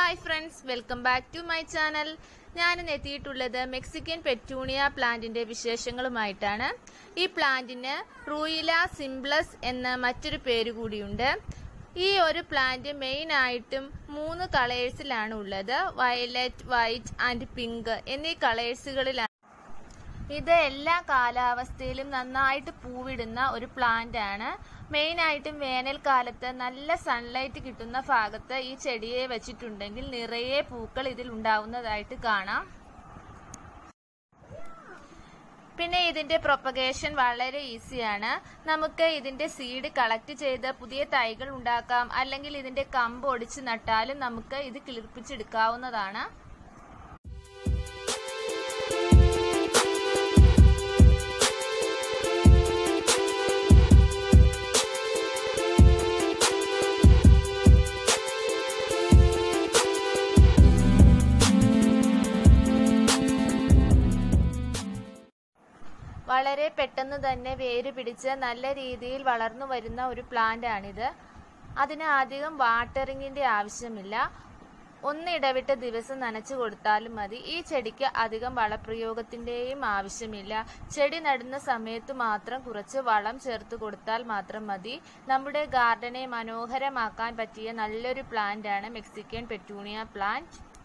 hi friends welcome back to my channel ഞാനിന്ന് എത്തിയിട്ടുള്ളത് Mexican petunia പ്ലാന്റിന്റെ വിശേഷങ്ങളുമായിട്ടാണ് ഈ പ്ലാന്റിന് റൂയില സിംപ്ലസ് എന്ന മറ്റൊരു പേര് കൂടിയുണ്ട് ഈ ഒരു പ്ലാന്റ് മെയിൻ ആയിട്ടും മൂന്ന് കളേഴ്സിലാണ് ഉള്ളത് വയലറ്റ് വൈറ്റ് ആൻഡ് പിങ്ക് എന്നീ കളേഴ്സുകളിലാണ് ഇത് എല്ലാ കാലാവസ്ഥയിലും നന്നായിട്ട് പൂവിടുന്ന ഒരു പ്ലാന്റ് ആണ് മെയിൻ ആയിട്ടും വേനൽക്കാലത്ത് നല്ല സൺലൈറ്റ് കിട്ടുന്ന ഭാഗത്ത് ഈ ചെടിയെ വെച്ചിട്ടുണ്ടെങ്കിൽ നിറയെ പൂക്കൾ ഇതിൽ ഉണ്ടാവുന്നതായിട്ട് കാണാം പിന്നെ ഇതിന്റെ പ്രൊപ്പഗേഷൻ വളരെ ഈസിയാണ് നമുക്ക് ഇതിന്റെ സീഡ് കളക്ട് ചെയ്ത് പുതിയ തൈകൾ ഉണ്ടാക്കാം അല്ലെങ്കിൽ ഇതിന്റെ കമ്പ് ഒടിച്ച് നട്ടാലും നമുക്ക് ഇത് കിളിർപ്പിച്ചെടുക്കാവുന്നതാണ് വളരെ പെട്ടെന്ന് തന്നെ വേര് പിടിച്ച് നല്ല രീതിയിൽ വളർന്നു വരുന്ന ഒരു പ്ലാന്റ് ആണിത് അതിന് അധികം വാട്ടറിങ്ങിന്റെ ആവശ്യമില്ല ഒന്നിടവിട്ട ദിവസം നനച്ചു കൊടുത്താലും മതി ഈ ചെടിക്ക് അധികം വളപ്രയോഗത്തിന്റെയും ആവശ്യമില്ല ചെടി നടുന്ന സമയത്ത് മാത്രം കുറച്ച് വളം ചേർത്ത് കൊടുത്താൽ മാത്രം മതി നമ്മുടെ ഗാർഡനെ മനോഹരമാക്കാൻ പറ്റിയ നല്ലൊരു പ്ലാന്റ് ആണ് മെക്സിക്കൻ പെറ്റൂണിയ പ്ലാന്റ്